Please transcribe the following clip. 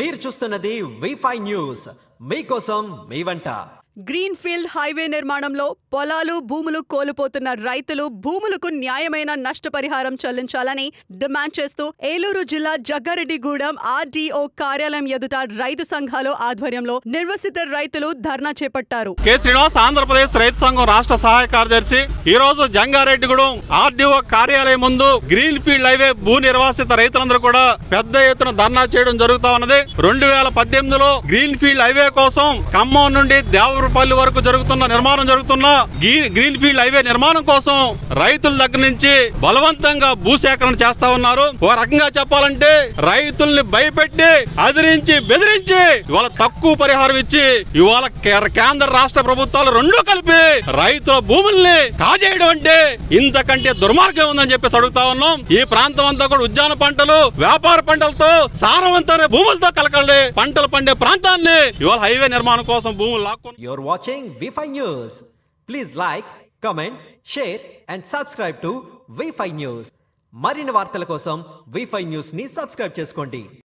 మీరు చూస్తున్నది వి five news మీకోసం మీ వంట గ్రీన్ ఫీల్డ్ హైవే నిర్మాణంలో పొలాలు భూములు కోల్పోతున్న రైతులు భూములకు న్యాయమైన నష్టపరిహారం చెల్లించాలని డిమాండ్ చేస్తూ ఏలూరు జిల్లా జగ్గారెడ్డిగూడెం ఆర్డీఓ కార్యాలయం ఎదుట రైతు సంఘాలు ఆధ్వర్యంలో నిర్వసిత రైతులు ధర్నా చేపట్టారు కె శ్రీనివాస్ ఆంధ్రప్రదేశ్ రైతు సంఘం రాష్ట్ర సహాయ కార్యదర్శి ఈ రోజు జంగారెడ్డిగూడెం ఆర్డీఓ కార్యాలయం ముందు గ్రీన్ ఫీల్డ్ హైవే భూ నిర్వాసిత రైతులందరూ కూడా పెద్ద ఎత్తున ధర్నా చేయడం జరుగుతా ఉన్నది రెండు వేల పద్దెనిమిదిలో గ్రీన్ ఫీల్డ్ హైవే కోసం ఖమ్మం నుండి దేవరపల్లి వరకు జరుగుతున్న నిర్మాణం జరుగుతున్న గీ- గ్రీన్ ఫీల్డ్ హైవే నిర్మాణం కోసం రైతుల దగ్గర నుంచి బలవంతంగా భూసేకరణ చేస్తా ఉన్నారు ఓ రకంగా చెప్పాలంటే రైతుల్ని భయపెట్టి అదిరించి బెదిరించి ఇవాళ తక్కువ పరిహారం ఇచ్చి ఇవాళ కే- కేంద్ర రాష్ట్ర ప్రభుత్వాలు రెండు కలిపి రైతుల భూముల్ని కాజేయడం అంటే ఇంతకంటే దుర్మార్గం ఉందని చెప్పేసి అడుగుతా ఉన్నాం ఈ ప్రాంతం అంతా కూడా ఉద్యాన పంటలు వ్యాపార పంటలతో సారవంతమైన భూములతో కలకలే పంటలు పండే ప్రాంతాన్ని ఇవాళ హైవే నిర్మాణం కోసం భూములు లాక్కొని your watching V five news please like comment share and subscribe to V five news మరిన్ని వార్తల కోసం వి ఫైవ్ న్యూస్ ని సబ్స్క్రైబ్ చేసుకోండి